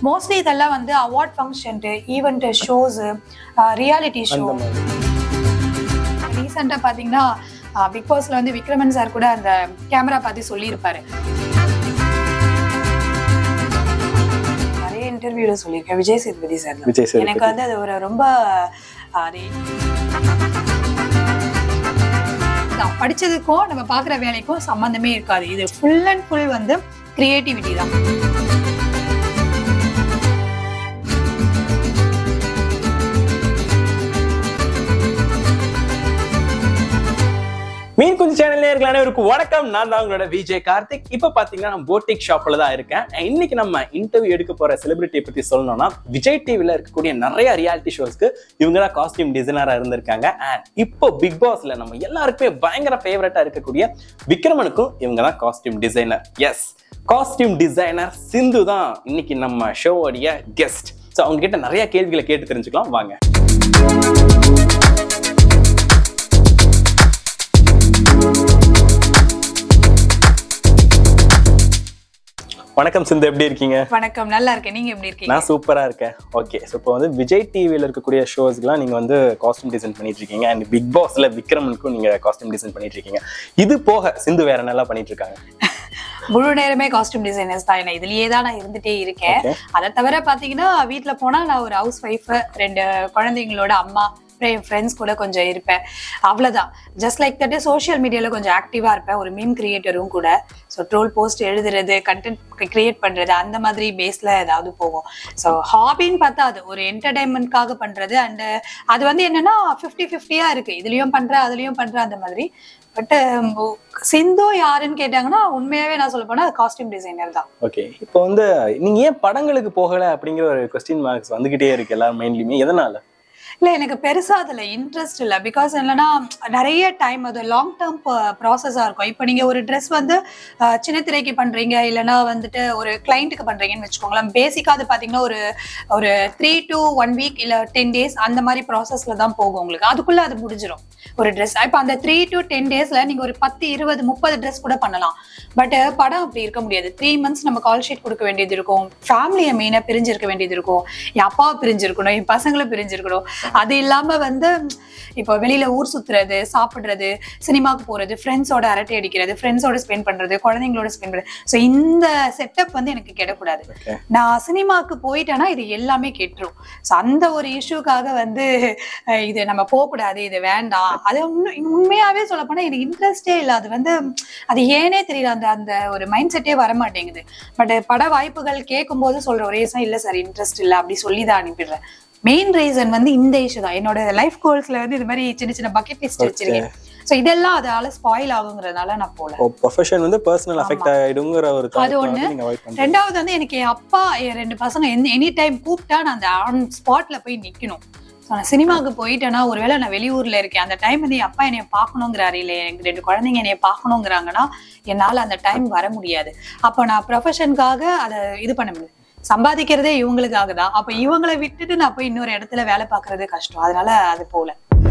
Mostly இதெல்லாம் வந்து award function event shows reality show அந்த மாதிரி ரீசெண்டாக பார்த்தீங்கன்னா பிக் பாஸ்ல வந்து விக்ரமன் சார் கூட அந்த கேமரா பார்த்து சொல்லியிருப்பாரு நிறைய இன்டர்வியூல சொல்லியிருக்கேன் விஜய் சேதுபதி சார் விஜய் சேதுபதி. எனக்கு வந்து அது ஒரு ரொம்ப ஆஹ், அது தான். படிச்சதுக்கும் நம்ம பார்க்குற வேலைக்கும் சம்மந்தமே இருக்காது இது ஃபுல் அண்ட் ஃபுல் வந்து கிரியேட்டிவிட்டி தான் மீன் குஞ்சு சேனல்ல இருக்கிற அனைவருக்கும் வணக்கம் நான் தான் உங்களோட விஜய் கார்த்திக் இப்ப பாத்தீங்கன்னா நான் போட்டிக் ஷாப்ல தான் இருக்கேன் இன்னைக்கு நம்ம இன்டர்வியூ எடுக்க போற செலிபிரிட்டியை பத்தி சொல்லணும்னா விஜய் டிவில இருக்கக்கூடிய நிறைய ரியாலிட்டி ஷோஸ்க்கு இவங்க தான் காஸ்டியூம் டிசைனரா இருந்திருக்காங்க அண்ட் இப்போ பிக் பாஸ்ல நம்ம எல்லாருக்குமே பயங்கர ஃபேவரட்டா இருக்கக்கூடிய விக்ரமனுக்கும் இவங்க தான் காஸ்டியூம் டிசைனர் எஸ் காஸ்டியூம் டிசைனர் சிந்து தான் இன்னைக்கு நம்ம ஷோவோடைய கெஸ்ட் ஸோ அவங்க கிட்ட நிறைய கேள்விகளை கேட்டு தெரிஞ்சுக்கலாம் வாங்க வணக்கம் சிந்து எப்படி இருக்கீங்க வணக்கம் நல்லா இருக்கேன் நீங்க எப்படி இருக்கீங்க நான் சூப்பரா இருக்கேன் ஓகே ஸோ இப்போ வந்து விஜய் டிவியில் இருக்கக்கூடிய ஷோஸ்க்குலாம் நீங்க வந்து காஸ்டியூம் டிசைன் பண்ணிட்டு இருக்கீங்க அண்ட் பிக் பாஸ்ல விக்ரமனுக்கும் நீங்க காஸ்டியூம் டிசைன் பண்ணிட்டு இருக்கீங்க இது போக சிந்து வேற என்னெல்லாம் பண்ணிட்டு இருக்காங்க முழு நேரமே காஸ்டியூம் டிசைனர்ஸ் தான் என்ன இதுலயே தான் நான் இருந்துட்டே இருக்கேன் Okay. அதை தவிர பாத்தீங்கன்னா வீட்ல போனா நான் ஒரு ஹவுஸ் ஒய்ஃப் ரெண்டு குழந்தைங்களோட அம்மா அப்புறம் என் ஃப்ரெண்ட்ஸ் கூட கொஞ்சம் இருப்பேன் அவ்வளவுதான் ஜஸ்ட் லைக் தட் சோஷியல் மீடியால கொஞ்சம் ஆக்டிவா இருப்பேன் ஒரு மீம் கிரியேட்டரும் கூட ஸோ ட்ரோல் போஸ்ட் எழுதுறது கண்டென்ட் கிரியேட் பண்றது அந்த மாதிரி பேஸ்ல ஏதாவது போகும் ஸோ ஹாபின்னு பார்த்தா அது ஒரு என்டர்டைன்மெண்ட்காக பண்றது அண்ட் அது வந்து என்னன்னா ஃபிஃப்டி ஃபிஃப்டியா இருக்கு இதுலயும் பண்றேன் அதுலயும் பண்றேன் அந்த மாதிரி பட் சிந்து யாருன்னு கேட்டாங்கன்னா உண்மையாவே நான் சொல்ல போனா காஸ்டியூம் டிசைனர் தான் ஓகே இப்போ வந்து நீங்க ஏன் படங்களுக்கு போகல அப்படிங்கிற ஒரு கொஸ்டின் மார்க்ஸ் வந்துகிட்டே இருக்கு எல்லாரும் மைண்ட்லயுமே எதனால இல்ல எனக்கு பெருசா அதுல இன்ட்ரெஸ்ட் இல்ல பிகாஸ் என்னன்னா நிறைய டைம் அது லாங் டேர்ம் ப்ராசஸா இருக்கும் இப்போ நீங்க ஒரு ட்ரெஸ் வந்து அஹ், சின்ன திரைக்கு பண்றீங்க இல்லைன்னா வந்துட்டு ஒரு கிளைண்ட்டுக்கு பண்றீங்கன்னு வச்சுக்கோங்களேன் பேசிக்கா அது பாத்தீங்கன்னா ஒரு ஒரு த்ரீ டு ஒன் வீக் இல்ல டென் டேஸ் அந்த மாதிரி ப்ராசஸ்ல தான் போகும் உங்களுக்கு அதுக்குள்ள அது முடிஞ்சிடும் ஒரு ட்ரெஸ் இப்போ அந்த த்ரீ டு டென் டேஸ்ல நீங்க ஒரு பத்து இருபது முப்பது ட்ரெஸ் கூட பண்ணலாம் பட் படம் அப்படி இருக்க முடியாது த்ரீ மந்த்ஸ் நம்ம கால் ஷீட் கொடுக்க வேண்டியது இருக்கும் ஃபேமிலியை மெயினாக பிரிஞ்சிருக்க வேண்டியது இருக்கும் என் அப்பாவை பிரிஞ்சிருக்கணும் என் பசங்களை பிரிஞ்சிருக்கணும் அது இல்லாம வந்து இப்போ வெளியில ஊர் சுத்துறது சாப்பிடுறது சினிமாக்கு போறது ஃப்ரெண்ட்ஸோட அரட்டை அடிக்கிறது ஃப்ரெண்ட்ஸோட ஸ்பெண்ட் பண்றது குழந்தைங்களோட ஸ்பெண்ட் பண்றது ஸோ இந்த செட்டப் வந்து எனக்கு கிடக்கூடாது Okay. நான் சினிமாக்கு போயிட்டேன்னா இது எல்லாமே கெட்டுரும் ஸோ அந்த ஒரு இஷ்யூக்காக வந்து அஹ், இது நம்ம போகக்கூடாது இது வேண்டாம் அது உண்மை- உண்மையாவே சொல்ல போனா எனக்கு இன்ட்ரெஸ்டே இல்லை அது வந்து அது ஏனே தெரியல அந்த அந்த ஒரு மைண்ட் செட்டே வர மாட்டேங்குது பட் பட வாய்ப்புகள் கேட்கும்போது சொல்ற ஒரே விஷயம் இல்லை சார் இன்ட்ரெஸ்ட் இல்லை அப்படி சொல்லி தான் அனுப்பிடுறேன் மெயின் ரீசன் வந்து இந்த இஷ்யூ தான் என்னோட லைஃப் கோல்ஸ்ல வந்து இது மாதிரி சின்ன சின்ன பக்கெட் லிஸ்ட் வச்சிருக்கேன் ஸோ இதெல்லாம் அதால ஸ்பாயில் ஆகுங்கிறதுனால நான் போல ப்ரொஃபஷன் வந்து பர்சனல் அஃபெக்ட் ஆயிடுங்கிற ஒரு thought அது ஒண்ணு. வந்து நீங்க அவாய்ட் பண்றீங்க ரெண்டாவது வந்து எனக்கு என் அப்பா என் ரெண்டு பசங்க எந்த எனி டைம் கூப்பிட்டா நான் அந்த ஆன் ஸ்பாட்ல போய் நிக்கணும் ஸோ நான் சினிமாவுக்கு போயிட்டேன்னா ஒருவேளை நான் வெளியூர்ல இருக்கேன் அந்த டைம் வந்து என் அப்பா என்னைய பார்க்கணுங்கிறாரு இல்லை எனக்கு ரெண்டு குழந்தைங்க என்னைய பார்க்கணுங்கிறாங்கன்னா என்னால் அந்த டைம் வர முடியாது அப்போ நான் ப்ரொஃபஷனுக்காக அதை இது பண்ண முடியாது சம்பாதிக்கிறதே இவங்களுக்காக தான் அப்போ இவங்களை விட்டுட்டு நான் போய் இன்னொரு இடத்துல வேலை பார்க்கறது கஷ்டம் அதனால அது போல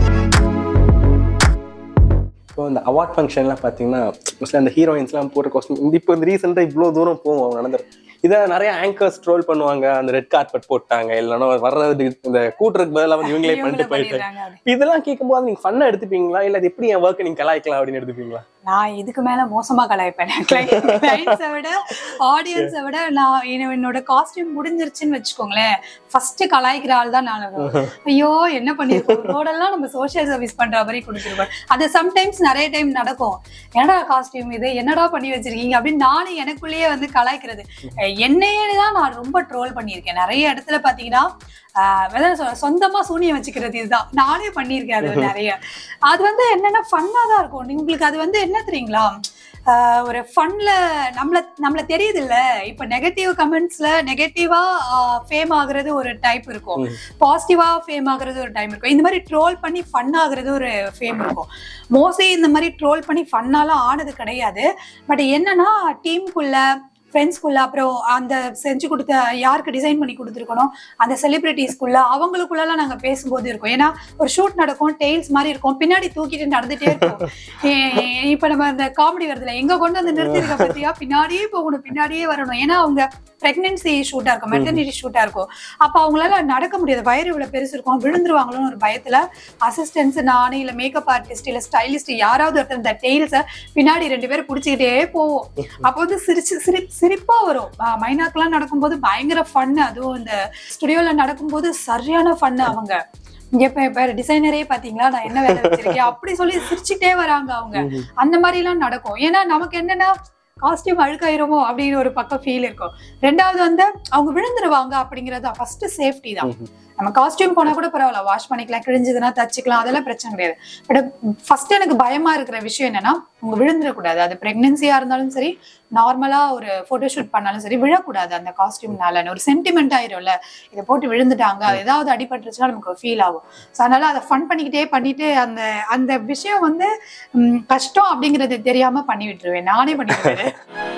இப்போ இந்த அவார்ட் ஃபங்க்ஷன்லாம் பார்த்தீங்கன்னா மோஸ்ட்லி அந்த ஹீரோயின்ஸ்லாம் போடுற காஸ்டியூம் இப்போ இந்த ரீசெண்டாக இவ்வளோ தூரம் போவோம் அவங்க நடந்துரு இதை நிறைய ஆங்கர்ஸ் ட்ரோல் பண்ணுவாங்க அந்த ரெட் கார்பெட் போட்டாங்க இல்லைன்னா வர்றது இந்த கூட்டுறதுக்கு பதிலாக வந்து இவங்களே இவங்கள பண்ணிட்டு போயிட்டாங்க பண்ணிடுறாங்க அப்படி. இப்ப இதெல்லாம் கேட்கும்போது நீங்க ஃபன்னா எடுத்துப்பீங்களா இல்ல அது எப்படி என் ஒர்க் நீங்க கலாய்க்கலாம் அப்படின்னு எடுத்துப்பீங்களா நான் இதுக்கு மேல மோசமா கலாய்ப்பேன் கிளைண்ட்ஸை விட ஆடியன்ஸை விட நான் என்ன- என்னோட காஸ்டியூம் முடிஞ்சிருச்சுன்னு வச்சுக்கோங்களேன் ஃபர்ஸ்ட் கலாய்க்கிற ஆள் தான் நான் இருப்பேன். ஐயோ என்ன பண்ணிருக்கோம் ரோடெல்லாம் நம்ம சோஷியல் சர்வீஸ் பண்ற மாதிரி கொடுத்துருப்போம் அது சம்டைம்ஸ் நிறைய டைம் நடக்கும் என்னடா காஸ்டியூம் இது என்னடா பண்ணி வச்சிருக்கீங்க அப்படின்னு நானும் எனக்குள்ளேயே வந்து கலாய்க்கிறது அஹ் என்னையே தான் நான் ரொம்ப ட்ரோல் பண்ணியிருக்கேன் நிறைய இடத்துல பாத்தீங்கன்னா ஆஹ் அதான் சொ- சொந்தமா சூனியம் வச்சுக்கிறது இதுதான் நானே பண்ணியிருக்கேன் அது நிறைய அது வந்து என்னன்னா ஃபன்னா தான் இருக்கும் உங்களுக்கு அது வந்து என்ன தெரியுங்களா ஆஹ் ஒரு ஃபன்ல நம்மள நம்மள தெரியுது இல்ல இப்ப நெகட்டிவ் கமெண்ட்ஸ்ல நெகட்டிவா ஃபேம் ஆகுறது ஒரு டைப் இருக்கும் ம். பாசிட்டிவா ஃபேம் ஆகுறது ஒரு டைம் இருக்கும் இந்த மாதிரி ட்ரோல் பண்ணி ஃபன் ஆகுறது ஒரு ஃபேம் இருக்கும் மோஸ்ட்லி இந்த மாதிரி ட்ரோல் பண்ணி ஃபன்னாலாம் ஆனது கிடையாது பட் என்னன்னா டீமுக்குள்ள ஃப்ரெண்ட்ஸ்குள்ள அப்புறம் அந்த செஞ்சு கொடுத்த யாருக்கு டிசைன் பண்ணி கொடுத்துருக்கணும் அந்த செலிபிரிட்டிஸ்குள்ள அவங்களுக்குள்ளலாம் நாங்க பேசும்போது இருக்கோம் ஏன்னா ஒரு ஷூட் நடக்கும் டெய்ல்ஸ் மாதிரி இருக்கும் பின்னாடி தூக்கிட்டு நடந்துட்டே இருக்கும் ஏ- இப்ப நம்ம அந்த காமெடி வருதுல எங்க கொண்டு வந்து நிறுத்திருக்க பத்தியா பின்னாடியே போகணும் பின்னாடியே வரணும் ஏன்னா அவங்க பிரெக்னன்சி ஷூட்டா இருக்கும் மெட்டர்னிட்டி ஷூட்டா இருக்கும் அப்ப அவங்களால நடக்க முடியாது வயிறு இவ்வளவு பெருசு இருக்கும் விழுந்துருவாங்களோன்னு ஒரு பயத்துல அசிஸ்டன்ஸ் நானே இல்ல மேக்கப் ஆர்டிஸ்ட் இல்ல ஸ்டைலிஸ்ட் யாராவது ஒருத்தர் இந்த டெய்ல்ஸ பின்னாடி ரெண்டு பேரும் பிடிச்சிக்கிட்டே போவோம் அப்போ வந்து சிரிச்சு சிரி சிரிப்பா வரும் ஆஹ் மைனாக்கெல்லாம் நடக்கும்போது பயங்கர ஃபன் அதுவும் இந்த ஸ்டுடியோல நடக்கும்போது சரியான ஃபன் அவங்க இங்க இப்ப இப்ப டிசைனரே பாத்தீங்களா நான் என்ன வேலை வச்சிருக்கேன் அப்படி சொல்லி சிரிச்சுட்டே வராங்க அவங்க அந்த மாதிரி எல்லாம் நடக்கும் ஏன்னா நமக்கு என்னன்னா காஸ்டியூம் அழுக்காயிருமோ அப்படின்னு ஒரு பக்கம் ஃபீல் இருக்கும் ரெண்டாவது வந்து அவங்க விழுந்துருவாங்க அப்படிங்கறது ஃபர்ஸ்ட் சேஃப்டி தான் நம்ம காஸ்டியூம் போனா கூட பரவாயில்ல வாஷ் பண்ணிக்கலாம் கிழிஞ்சதுன்னா தச்சுக்கலாம் அதெல்லாம் பிரச்சனை கிடையாது பட் ஃபர்ஸ்ட் எனக்கு பயமா இருக்கிற விஷயம் என்னன்னா அவங்க விழுந்துடக்கூடாது அது பிரெக்னன்சியா இருந்தாலும் சரி நார்மலா ஒரு போட்டோஷூட் பண்ணாலும் சரி விழக்கூடாது அந்த காஸ்டியூம்னால ஒரு சென்டிமெண்ட் ஆயிரும்ல இதை போட்டு விழுந்துட்டாங்க அது ஏதாவது அடிபட்டுருச்சுன்னா நமக்கு ஃபீல் ஆகும் ஸோ அதனால அதை ஃபன் பண்ணிக்கிட்டே பண்ணிட்டு அந்த அந்த விஷயம் வந்து ம், கஷ்டம் அப்படிங்கறது தெரியாம பண்ணி விட்டுருவேன் நானே பண்ணி விட்டுருவேன்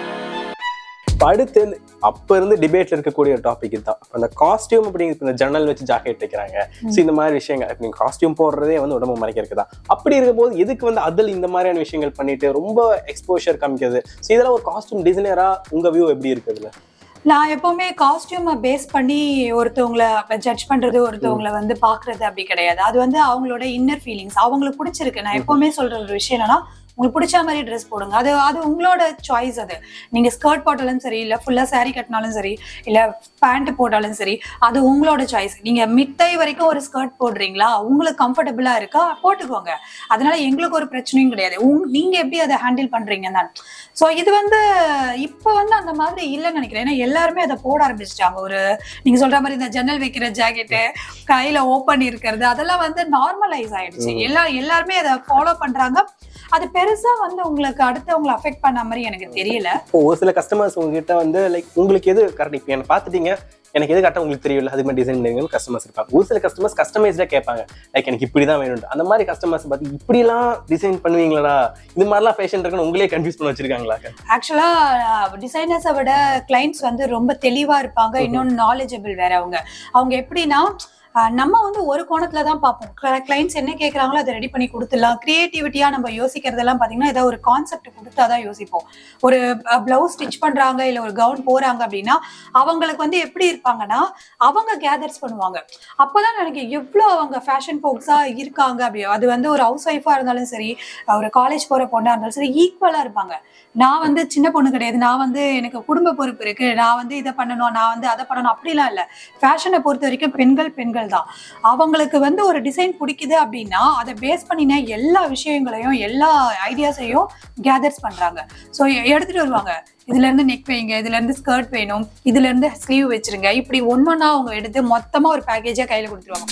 இப்ப அடுத்து வந்து அப்ப இருந்து டிபேட்ல இருக்கக்கூடிய ஒரு டாபிக் தான் இப்ப அந்த காஸ்டியூம் அப்படிங்கிறது இந்த ஜன்னல் வச்சு ஜாக்கெட் வைக்கிறாங்க ஸோ இந்த மாதிரி விஷயங்கள் இப்ப நீங்க காஸ்டியூம் போடுறதே வந்து உடம்பு மறைக்கிறதுக்கு தான் அப்படி இருக்கும்போது எதுக்கு வந்து அதில் இந்த மாதிரியான விஷயங்கள் பண்ணிட்டு ரொம்ப எக்ஸ்போஷர் காமிக்கிறது ஸோ இதெல்லாம் ஒரு காஸ்டியூம் டிசைனரா உங்க வியூ எப்படி இருக்குதுல நான் எப்பவுமே காஸ்டியூமை பேஸ் பண்ணி ஒருத்தவங்கள ஜட்ஜ் பண்றது ஒருத்தவங்கள வந்து பாக்குறது அப்படி கிடையாது அது வந்து அவங்களோட இன்னர் ஃபீலிங்ஸ் அவங்களுக்கு பிடிச்சிருக்கு நான் எப்பவுமே சொல்ற ஒரு விஷயம் என்னன்னா உங்களுக்கு பிடிச்ச மாதிரி ட்ரெஸ் போடுங்க அது அது உங்களோட சாய்ஸ் அது நீங்க ஸ்கர்ட் போட்டாலும் சரி இல்ல ஃபுல்லா saree கட்டினாலும் சரி இல்ல பேண்ட் போட்டாலும் சரி அது உங்களோட சாய்ஸ் நீங்க மிட்டை வரைக்கும் ஒரு ஸ்கர்ட் போடுறீங்களா உங்களுக்கு கம்ஃபர்டபுளா இருக்கா போட்டுக்கோங்க அதனால எங்களுக்கு ஒரு பிரச்சனையும் கிடையாது உங்- நீங்க எப்படி அதை ஹேண்டில் பண்றீங்க தான் ஸோ இது வந்து இப்போ வந்து அந்த மாதிரி இல்லைன்னு நினைக்கிறேன் ஏன்னா எல்லாருமே அதை போட ஆரம்பிச்சிட்டாங்க ஒரு நீங்க சொல்ற மாதிரி இந்த ஜன்னல் வைக்கிற ஜாக்கெட்டு கையில ஓப்பன் இருக்கிறது அதெல்லாம் வந்து நார்மலைஸ் ஆயிடுச்சு எல்லா எல்லாருமே அதை ஃபாலோ பண்றாங்க அது பெருசா வந்து உங்களுக்கு அடுத்தவங்களை அஃபெக்ட் பண்ண மாதிரி எனக்கு தெரியல இப்போ ஒரு சில கஸ்டமர்ஸ் உங்ககிட்ட வந்து லைக் உங்களுக்கு எது கரெக்ட் இப்போ என்ன பார்த்துட்டீங்க எனக்கு எது கரெக்டாக உங்களுக்கு தெரியல அது மாதிரி டிசைன் பண்ணுங்கன்னு கஸ்டமர்ஸ் இருப்பாங்க ஒரு சில கஸ்டமர்ஸ் கஸ்டமைஸ்டாக கேட்பாங்க லைக் எனக்கு இப்படி தான் வேணும் அந்த மாதிரி கஸ்டமர்ஸ் பார்த்து இப்படிலாம் டிசைன் பண்ணுவீங்களா இது மாதிரிலாம் ஃபேஷன் இருக்குன்னு உங்களே கன்ஃபியூஸ் பண்ண வச்சிருக்காங்களா ஆக்சுவலா டிசைனர்ஸை விட கிளைண்ட்ஸ் வந்து ரொம்ப தெளிவா இருப்பாங்க இன்னொன்னு நாலேஜபிள் வேற அவங்க அவங்க எப்படின்னா ஆஹ் நம்ம வந்து ஒரு கோணத்துல தான் பார்ப்போம் கிளைண்ட்ஸ் என்ன கேட்குறாங்களோ அதை ரெடி பண்ணி கொடுத்துடலாம் கிரியேட்டிவிட்டியா நம்ம யோசிக்கிறதெல்லாம் பாத்தீங்கன்னா ஏதாவது ஒரு கான்செப்ட் கொடுத்தா தான் யோசிப்போம் ஒரு பிளவுஸ் ஸ்டிச் பண்றாங்க இல்ல ஒரு கவுன் போறாங்க அப்படின்னா அவங்களுக்கு வந்து எப்படி இருப்பாங்கன்னா அவங்க கேதர்ஸ் பண்ணுவாங்க அப்பதான் எனக்கு எவ்வளவு அவங்க ஃபேஷன் ஃபோக்ஸா இருக்காங்க அப்படி அது வந்து ஒரு ஹவுஸ் ஒய்ஃபா இருந்தாலும் சரி ஒரு காலேஜ் போற பொண்ணா இருந்தாலும் சரி ஈக்குவலா இருப்பாங்க நான் வந்து சின்ன பொண்ணு கிடையாது நான் வந்து எனக்கு குடும்ப பொறுப்பு இருக்கு நான் வந்து இதை பண்ணணும் நான் வந்து அதை பண்ணணும் அப்படிலாம் இல்லை ஃபேஷனை பொறுத்த வரைக்கும் பெண்கள் பெண்கள் தான் அவங்களுக்கு வந்து ஒரு டிசைன் பிடிக்குது அப்படின்னா அதை பேஸ் பண்ணின எல்லா விஷயங்களையும் எல்லா ஐடியாஸையும் கேதர்ஸ் பண்றாங்க ஸோ எடுத்துட்டு வருவாங்க இதுல இருந்து நெக் வைங்க இதுல இருந்து ஸ்கர்ட் வேணும் இதுல இருந்து ஸ்லீவ் வச்சிருங்க இப்படி ஒன்னொன்னா அவங்க எடுத்து மொத்தமா ஒரு பேக்கேஜா கையில கொடுத்துருவாங்க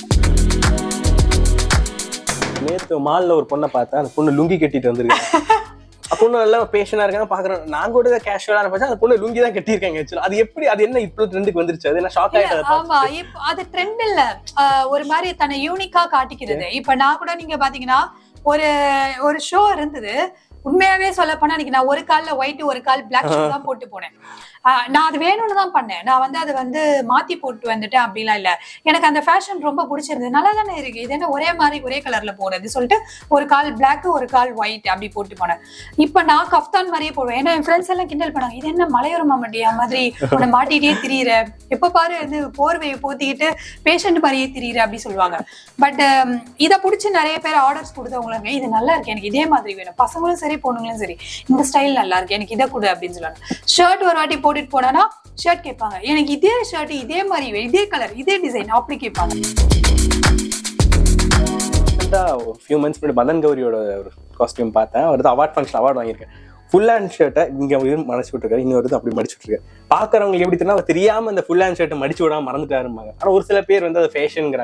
நேற்று மாலில் ஒரு பொண்ணை பார்த்தேன் அந்த பொண்ணு லுங்கி கட்டிட்டு வந்திருக்காங்க அந்த பொண்ணு நல்லா பேஷனா இருக்காங்க பாக்குறேன் நான் கூட கேஷுவலா இருப்பேன் அந்த பொண்ணு லுங்கி தான் கட்டியிருக்காங்க ஆக்சுவலா அது எப்படி அது என்ன இப்போ ட்ரெண்டுக்கு வந்துருச்சு அது என்ன ஷாக் இல்ல, ஆயிட்டு ஆமா இப்ப அது ட்ரெண்ட் இல்ல ஆஹ் ஒரு மாதிரி தன்னை யூனிக்கா காட்டிக்கிறது இப்ப நான் கூட நீங்க பாத்தீங்கன்னா ஒரு ஒரு ஷோ இருந்தது உண்மையாவே சொல்ல போனா அன்னைக்கு நான் ஒரு கால்ல ஒயிட் ஒரு கால் பிளாக் ஷூ தான் போட்டு போனேன் ஆஹ் நான் அது வேணும்னு தான் பண்ணேன் நான் வந்து அதை வந்து மாத்தி போட்டு வந்துட்டேன் அப்படிலாம் இல்ல எனக்கு அந்த ஃபேஷன் ரொம்ப பிடிச்சிருந்தது நல்லா தானே இருக்கு இது என்ன ஒரே மாதிரி ஒரே கலர்ல போடுறது சொல்லிட்டு ஒரு கால் பிளாக் ஒரு கால் ஒயிட் அப்படி போட்டு போனேன் இப்ப நான் கஃப்தான் மாதிரியே போடுவேன் ஏன்னா என் ஃப்ரெண்ட்ஸ் எல்லாம் கிண்டல் பண்ணாங்க இது என்ன மலையோர மாமட்டியா மாதிரி உன்னை மாட்டிட்டே திரியிற எப்ப பாரு வந்து போர்வையை போத்திக்கிட்டு பேஷண்ட் மாதிரியே திரியிற அப்படி சொல்லுவாங்க பட் இதை பிடிச்சி நிறைய பேர் ஆர்டர்ஸ் கொடுத்தவங்களுங்க இது நல்லா இருக்கு எனக்கு இதே மாதிரி வேணும் பசங்களும் சரி பொண்ணுங்களும் சரி இந்த ஸ்டைல் நல்லா இருக்கு எனக்கு இதை கொடு அப்படின்னு சொல்லுவாங்க ஷர்ட் ஒரு வாட்டி போட்டுட்டு போனானா ஷர்ட் கேட்பாங்க எனக்கு இதே ஷர்ட் இதே மாதிரி வே- இதே கலர் இதே டிசைன் அப்படி கேட்பாங்க ஒரு ஃபியூ மந்த்ஸ் முன்னாடி மதன் கௌரியோட ஒரு காஸ்டியூம் பார்த்தேன் அவர் தான் அவார்ட் ஃபங்க்ஷன் அவார்ட் வாங்கியிருக்கேன் ஃபுல் ஹேண்ட் ஷர்ட்டை இங்கே மடிச்சு விட்டுருக்காரு இன்னொரு அப்படி மடிச்சு விட்டுருக்காரு பார்க்குறவங்களுக்கு எப்படி தெரியும் அவர் தெரியாம அந்த ஃபுல் ஹேண்ட் ஷர்ட்டை மடிச்சு விடாம மறந்துட்டாருமாங்க ஆனால் ஒரு சில பேர் வந்து அது ஃபேஷனுங்கிறாங்க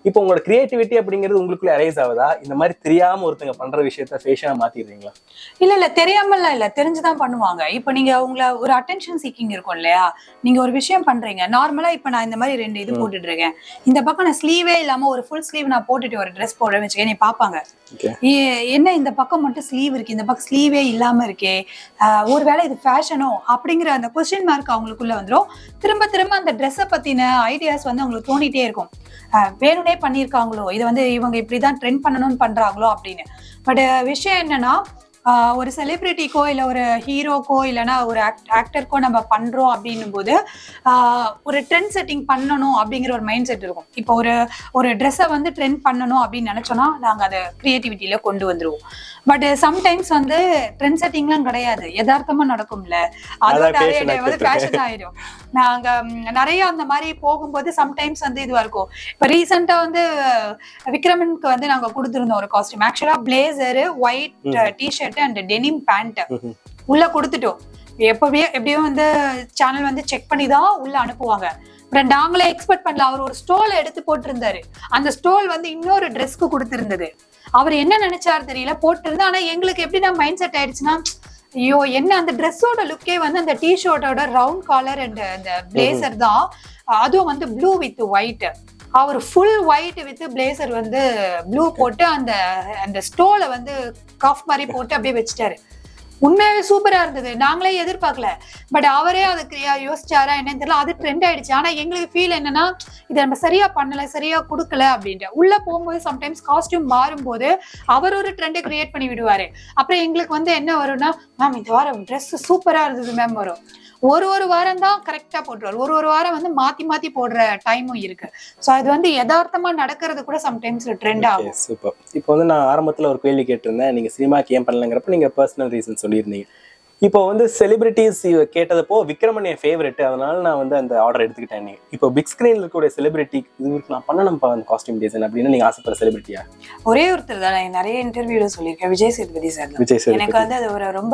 இப்போ உங்களோட கிரியேட்டிவிட்டி அப்படிங்கிறது உங்களுக்குள்ள அரைஸ் ஆகுதா இந்த மாதிரி தெரியாம ஒருத்தங்க பண்ற விஷயத்த ஃபேஷனா மாத்திடுறீங்களா இல்ல இல்ல தெரியாமலாம் இல்ல தெரிஞ்சுதான் பண்ணுவாங்க இப்ப நீங்க உங்களை ஒரு அட்டென்ஷன் சீக்கிங் இருக்கும் இல்லையா நீங்க ஒரு விஷயம் பண்றீங்க நார்மலா இப்ப நான் இந்த மாதிரி ரெண்டு இது போட்டுட்டு இருக்கேன் இந்த பக்கம் நான் ஸ்லீவே இல்லாம ஒரு ஃபுல் ஸ்லீவ் நான் போட்டுட்டு ஒரு ட்ரெஸ் போடுறேன் வச்சுக்க நீ பாப்பாங்க ஓகே ஏ- என்ன இந்த பக்கம் மட்டும் ஸ்லீவ் இருக்கு இந்த பக்கம் ஸ்லீவே இல்லாம இருக்கே ஆஹ் ஒருவேளை இது ஃபேஷனோ அப்படிங்கிற அந்த கொஸ்டின் மார்க் அவங்களுக்குள்ள வந்துரும் திரும்ப திரும்ப அந்த ட்ரெஸ்ஸை பத்தின ஐடியாஸ் வந்து அவங்களுக்கு தோணிட்டே இருக்கும் ஆஹ் வேணும்னே பண்ணியிருக்காங்களோ இது வந்து இவங்க இப்படிதான் ட்ரெண்ட் பண்ணணும்னு பண்றாங்களோ அப்படின்னு பட் விஷயம் என்னன்னா ஆஹ் ஒரு செலிபிரிட்டிக்கோ இல்லை ஒரு ஹீரோக்கோ இல்லைன்னா ஒரு ஆக்டருக்கோ நம்ம பண்றோம் அப்படின்னும் போது ஆஹ் ஒரு ட்ரெண்ட் செட்டிங் பண்ணணும் அப்படிங்கிற ஒரு மைண்ட் செட் இருக்கும் இப்போ ஒரு ஒரு ட்ரெஸ்ஸை வந்து ட்ரெண்ட் பண்ணணும் அப்படின்னு நினைச்சோம்னா நாங்கள் அதை கிரியேட்டிவிட்டியில கொண்டு வந்துருவோம் பட் சம்டைம்ஸ் வந்து ட்ரெண்ட் செட்டிங்லாம் கிடையாது யதார்த்தமா நடக்கும்ல அதோட அதான் fashion அதே வந்து ஆக்கிட்டு ஃபேஷன் ஆயிடும் நாங்க ம், நிறைய அந்த மாதிரி போகும்போது சம்டைம்ஸ் வந்து இதுவா இருக்கும் இப்போ ரீசெண்டா வந்து விக்ரமனுக்கு வந்து நாங்க கொடுத்துருந்தோம் ஒரு காஸ்டியூம் ஆக்சுவலா blazer white T-shirt and denim pant ம்ஹும். உள்ள கொடுத்துட்டோம் எப்பவே எப்படியும் வந்து சேனல் வந்து செக் பண்ணி தான் உள்ள அனுப்புவாங்க அப்புறம் நாங்களே எக்ஸ்பெக்ட் பண்ணல அவர் ஒரு ஸ்டோல் எடுத்து போட்டிருந்தாரு அந்த ஸ்டோல் வந்து இன்னொரு ட்ரெஸ்க்கு கொடுத்திருந்தது அவர் என்ன நினைச்சாரு தெரியல போட்டிருந்தா ஆனா எங்களுக்கு எப்படி நான் மைண்ட் செட் ஆயிடுச்சுன்னா ஐயோ என்ன அந்த ட்ரெஸ்ஸோட லுக்கே வந்து அந்த டிஷர்ட்டோட ரவுண்ட் காலர் அண்ட் அந்த பிளேசர் தான் அதுவும் வந்து ப்ளூ வித் ஒயிட் அவர் ஃபுல் ஒயிட் வித் பிளேசர் வந்து ப்ளூ போட்டு அந்த அந்த ஸ்டோலை வந்து கஃப் மாதிரி போட்டு அப்படியே வச்சுட்டாரு உண்மையாவே சூப்பரா இருந்தது நாங்களே எதிர்பார்க்கல பட் அவரே அதுக்கு யோசிச்சாரா என்னன்னு தெரியல அது ட்ரெண்ட் ஆயிடுச்சு ஆனா எங்களுக்கு ஃபீல் என்னன்னா இதை நம்ம சரியா பண்ணல சரியா கொடுக்கல அப்படின்ட்டு உள்ள போகும்போது சம்டைம்ஸ் காஸ்டியூம் மாறும்போது அவர் ஒரு ட்ரெண்டை கிரியேட் பண்ணி விடுவாரு அப்புறம் எங்களுக்கு வந்து என்ன வரும்னா மேம் இந்த வாரம் ட்ரெஸ் சூப்பரா இருந்தது மேம் வரும் ஒரு ஒரு வாரம் தான் கரெக்டா போட்டுருவாரு ஒரு ஒரு வாரம் வந்து மாத்தி மாத்தி போடுற டைமும் இருக்கு சோ அது வந்து யதார்த்தமா நடக்கிறது கூட சம்டைம்ஸ் ட்ரெண்ட் ஆகும் சூப்பர் இப்போ வந்து நான் ஆரம்பத்துல ஒரு கேள்வி கேட்டிருந்தேன் நீங்க சினிமாக்கு ஏன் பண்ணலங்கிறப்ப நீங்க பர்சனல் ரீசன் சொல்லியிருந்தீங்க இப்போ வந்து செலிபிரிட்டிஸ் கேட்டதப்போ விக்ரமன் என் ஃபேவரெட் அதனால நான் வந்து அந்த ஆர்டர் எடுத்துக்கிட்டேன் நீங்க இப்போ பிக் ஸ்கிரீன்ல இருக்கக்கூடிய செலிபிரிட்டி இதுக்கு நான் பண்ணணும்ப்பா அந்த காஸ்டியூம் டிசைன் அப்படின்னு நீங்க ஆசைப்படுற செலிபிரிட்டியா ஒரே ஒருத்தர் தான் நான் நிறைய இன்டர்வியூல சொல்லியிருக்கேன் விஜய் சேதுபதி சார் தான் விஜய் எனக்கு சேதுபதி வந்து அது ஒரு ரொம்ப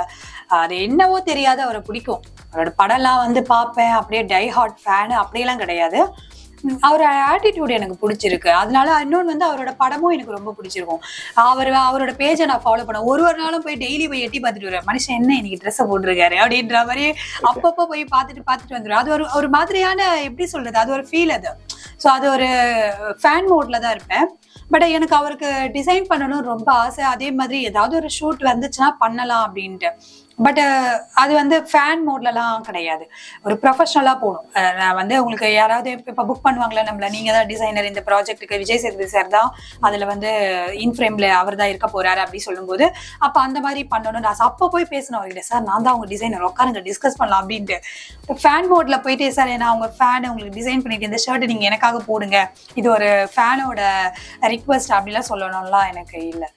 அது என்னவோ தெரியாத அவரை பிடிக்கும் அவரோட படம்லாம் வந்து பார்ப்பேன் அப்படியே டை ஹார்ட் ஃபேனு அப்படியெல்லாம் கிடையாது உம் அவர் ஆட்டிடியூட் எனக்கு பிடிச்சிருக்கு அதனால இன்னொன்று வந்து அவரோட படமும் எனக்கு ரொம்ப பிடிச்சிருக்கும் அவர் அவரோட பேஜை நான் ஃபாலோ பண்ணேன் ஒரு ஒரு நாளும் போய் டெய்லி போய் எட்டி பார்த்துட்டு வருவேன் மனுஷன் என்ன இன்னைக்கு ட்ரெஸ்ஸை போட்டிருக்காரு அப்படின்ற மாதிரி அப்பப்போ போய் பார்த்துட்டு பார்த்துட்டு வந்துடுவேன் அது ஒரு ஒரு மாதிரியான எப்படி சொல்றது அது ஒரு ஃபீல் அது ஸோ அது ஒரு ஃபேன் மோட்ல தான் இருப்பேன் பட் எனக்கு அவருக்கு டிசைன் பண்ணணும் ரொம்ப ஆசை அதே மாதிரி ஏதாவது ஒரு ஷூட் வந்துச்சுன்னா பண்ணலாம் அப்படின்ட்டு பட் அது வந்து ஃபேன் மோட்லலாம் கிடையாது ஒரு ப்ரொஃபஷனலாக போகணும் அஹ் நான் வந்து உங்களுக்கு யாராவது இப்போ புக் பண்ணுவாங்களா நம்மள நீங்கள் தான் டிசைனர் இந்த ப்ராஜெக்ட்டுக்கு விஜய் சேதுபதி சார் தான் அதில் வந்து இன் ஃப்ரேமில் அவர் தான் இருக்க போறாரு அப்படி சொல்லும்போது அப்போ அந்த மாதிரி பண்ணணும் நான் அப்போ போய் பேசணும் அவர்கிட்ட சார் நான் தான் அவங்க டிசைனர் உட்காருங்க டிஸ்கஸ் பண்ணலாம் அப்படின்ட்டு ஃபேன் மோட்ல போயிட்டு சார் நான் அவங்க ஃபேன் உங்களுக்கு டிசைன் பண்ணிட்டு இந்த ஷர்ட் நீங்கள் எனக்காக போடுங்க இது ஒரு ஃபேனோட ரிக்வஸ்ட் அப்படிலாம் சொல்லணும்லாம் எனக்கு இல்லை